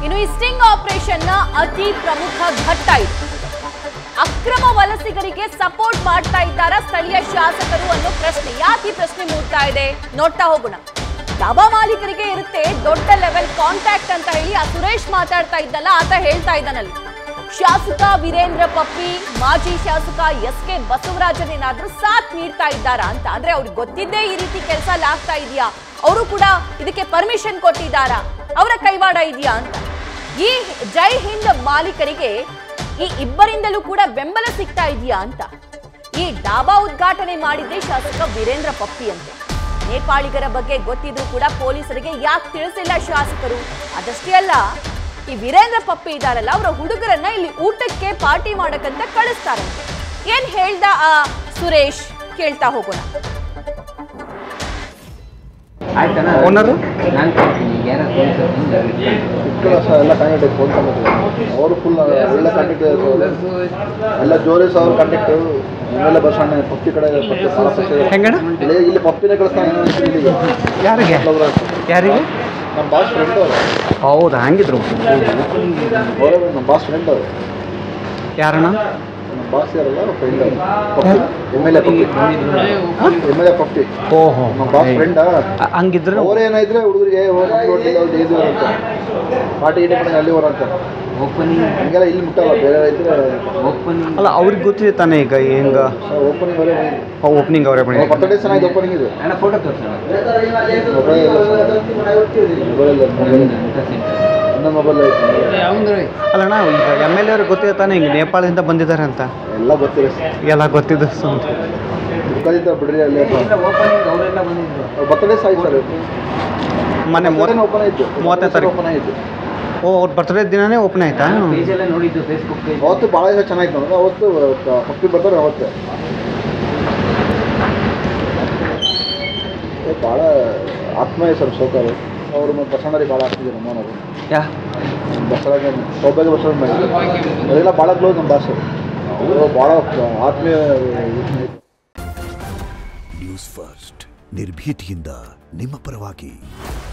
ಇನ್ನು ಈ ಸ್ಟಿಂಗ್ ಆಪರೇಷನ್ನ ಅತಿ ಪ್ರಮುಖ ಘಟ್ಟ ಇದು ಅಕ್ರಮ ವಲಸಿಗರಿಗೆ ಸಪೋರ್ಟ್ ಮಾಡ್ತಾ ಇದ್ದಾರಾ ಸ್ಥಳೀಯ ಶಾಸಕರು ಅನ್ನೋ ಪ್ರಶ್ನೆ ಯಾಕೆ ಈ ಪ್ರಶ್ನೆ ಮೂಡ್ತಾ ಇದೆ ನೋಡ್ತಾ ಹೋಗೋಣ ಡಾಬಾ ಮಾಲೀಕರಿಗೆ ಇರುತ್ತೆ ದೊಡ್ಡ ಲೆವೆಲ್ ಕಾಂಟ್ಯಾಕ್ಟ್ ಅಂತ ಹೇಳಿ ಆ ಸುರೇಶ್ ಮಾತಾಡ್ತಾ ಇದ್ದಲ್ಲ ಆತ ಹೇಳ್ತಾ ಇದ್ದಾನಲ್ಲಿ ಶಾಸಕ ವೀರೇಂದ್ರ ಪಪ್ಪಿ ಮಾಜಿ ಶಾಸಕ ಎಸ್ ಕೆ ಬಸವರಾಜನೇನಾದ್ರೂ ಸಾಥ್ ನೀಡ್ತಾ ಇದ್ದಾರಾ ಅಂತ ಅಂದ್ರೆ ಅವ್ರಿಗೆ ಗೊತ್ತಿದ್ದೇ ಈ ರೀತಿ ಕೆಲಸ ಎಲ್ಲ ಆಗ್ತಾ ಇದೆಯಾ ಅವರು ಕೂಡ ಇದಕ್ಕೆ ಪರ್ಮಿಷನ್ ಕೊಟ್ಟಿದ್ದಾರಾ ಅವರ ಕೈವಾಡ ಇದೆಯಾ ಅಂತ ಈ ಜೈ ಹಿಂದ್ ಮಾಲೀಕರಿಗೆ ಈ ಇಬ್ಬರಿಂದಲೂ ಕೂಡ ಬೆಂಬಲ ಸಿಗ್ತಾ ಇದೆಯಾ ಅಂತ ಈ ಡಾಬಾ ಉದ್ಘಾಟನೆ ಮಾಡಿದ್ದೇ ಶಾಸಕ ವೀರೇಂದ್ರ ಪಪ್ಪಿ ಅಂತೆ ನೇಪಾಳಿಗರ ಬಗ್ಗೆ ಗೊತ್ತಿದ್ರು ಕೂಡ ಪೊಲೀಸರಿಗೆ ಯಾಕೆ ತಿಳಿಸಿಲ್ಲ ಶಾಸಕರು ಅದಷ್ಟೇ ಅಲ್ಲ ಈ ವೀರೇಂದ್ರ ಪಪ್ಪಿ ಇದಾರಲ್ಲ ಅವರ ಹುಡುಗರನ್ನ ಇಲ್ಲಿ ಊಟಕ್ಕೆ ಪಾರ್ಟಿ ಮಾಡಕ್ಕಂತ ಕಳಿಸ್ತಾರಂತೆ ಏನ್ ಹೇಳ್ದ ಆ ಸುರೇಶ್ ಕೇಳ್ತಾ ಹೋಗೋಣ ಆಯ್ತಣ್ಣ ಓನರು ನಾನು ಕೊಡ್ತೀನಿ ಯಾರ ಇಟ್ಕೊಳ್ಳೋ ಸಹ ಎಲ್ಲ ಕಾಂಟ್ಯಾಕ್ಟ್ ಫೋನ್ ತಗೋತೀವಿ ಅವರು ಫುಲ್ ಒಳ್ಳೆ ಕಾಂಟ್ಯಾಕ್ಟ್ ಎಲ್ಲ ಜೋರೇಸ್ ಅವ್ರ ಕಾಂಟ್ಯಾಕ್ಟ್ ಆಮೇಲೆ ಬಸಣ್ಣ ಪಪ್ಪಿ ಕಡೆ ಪಪ್ಪಿ ಸಾಲ ಪಕ್ಷ- ಹೆಂಗಣ್ಣ ಇಲ್ಲಿ ಇಲ್ಲಿ ಪಪ್ಪಿನೇ ಕಳಿಸ್ತಾನೆ ಇಲ್ಲಿಗೆ ಯಾರಿಗೆ ಯಾರಿಗೆ ನಮ್ಮ ಬಾಸ್ ಫ್ರೆಂಡ್ ಅವರು ಹೌದಾ ಹಂಗಿದ್ರು ಅವರೇ ನಮ್ಮ ಬಾಸ್ ಫ್ರೆಂಡ್ ಅವರು ಯಾರಣ್ಣ ನಮ್ಮ ಬಾಸ್ ಯಾರಲ್ಲ ಫ್ರೆಂಡ್ ಅವರು Puppy M L A Puppy M L A Puppy ಓಹೋ ನಮ್ಮ ಬಾಸ್ ಫ್ರೆಂಡ್ ಹಂಗಿದ್ರೆ ಅವರೇನಾಯ್ದ್ರೆ ಹುಡುಗರಿಗೆ ಹೋಟೆಲ್ ಅವ್ರು ಇದು ಅಂತ ಪಾರ್ಟಿ ಗೀಟಿ ಮಾಡಿ ಅಲ್ಲಿ ಹೊರಂತ ಓಪನಿಂಗ್ ಹಂಗೆಲ್ಲ ಇಲ್ಲಿ ಮುಟ್ಟಲ್ಲ ಬೇರೆ ಇದ್ರೆ ಓಪನಿಂಗ್ ಅಲ್ಲ ಅವ್ರಿಗೆ ಗೊತ್ತಿದೆ ತಾನೇ ಈಗ ಹೆಂಗ ಓಪನಿಂಗ್ ಅವರೇ ಓಪನಿಂಗ್ ಅವರೇ ಮಾಡಿ ಬರ್ತಡೇ ಚೆನ್ನಾಗಿದೆ ಓಪನಿಂಗ್ ಇದು ಅಣ್ಣ ಫೋಟೋ ತೋರಿಸೋಣ ಮೊಬೈಲ್ ಮೊಬೈಲ್ ಮೊಬೈಲ್ ನನ್ನ ಮೊಬೈಲ್ ಅಲ್ಲ ಅಣ್ಣ ಈಗ ಎಮ್ ಎಲ್ ಎ ಅವ್ರಿಗೆ ಗೊತ್ತಿದೆ ತಾನೇ ಹಿಂಗೆ ನೇಪಾಳದಿಂದ ಬಂದಿದ್ದಾರೆ ಅಂತ ಎಲ್ಲ ಗೊತ್ತಿದೆ ಎಲ್ಲ ಗೊತ್ತಿದೆ ಸ್ವಂತ ದುಃಖದಿಂದ ಬಿಡ್ರಿ ಅಲ್ಲಿ ಓಪನಿಂಗ್ ಅವರೆಲ್ಲ ಬಂದಿದ್ರು ಬರ್ತಡೇ ಸಾಯಿ ಸರ್ ಮೊನ್ನೆ ಮೂವತ್ತು ಓಪನ್ ಆಯ್ತು ಮೂವತ್ತನೇ ತಾರೀಕು. ಓಪನ್ ಆಯ್ತು ಓ ಅವ್ರ ಬರ್ತ್ಡೇ ದಿನನೇ ಓಪನ್ ಆಯ್ತಾ ಪೇಜೆಲ್ಲ ನೋಡಿದ್ದು ಫೇಸ್ಬುಕ್ ಪೇಜ್ ಅವತ್ತು ಭಾಳ ದಿವಸ ಚೆನ್ನಾಗಿತ್ತು ನಮ್ಗೆ ಅವತ್ತು ಪಪ್ಪಿ ಬರ್ತಾರೆ ಅವತ್ತು ಭಾಳ ಆತ್ಮೀಯ ಸರ್ ಸೌಕರ್ಯ ಅವರು ಮತ್ತು ಬಸವಣ್ಣರಿಗೆ ಭಾಳ ಆಗ್ತಿದ್ರು ನಮ್ಮನವರು ಯಾ ಬಸವರಾಜ ಸೌಭಾಗ್ಯ ಬಸವರಾಜ ಮಾಡಿದ್ರು ಅವರೆಲ್ಲ ಭಾಳ ಕ್ಲೋಸ್ ನಮ್ಮ ಬಾಸ್ ಅವರು ಭಾಳ ಆತ್ಮೀಯ ನ್ಯೂಸ್ ಫಸ್ಟ್ ನಿರ್ಭೀತಿಯಿಂದ ನಿಮ್ಮ ಪರವಾಗಿ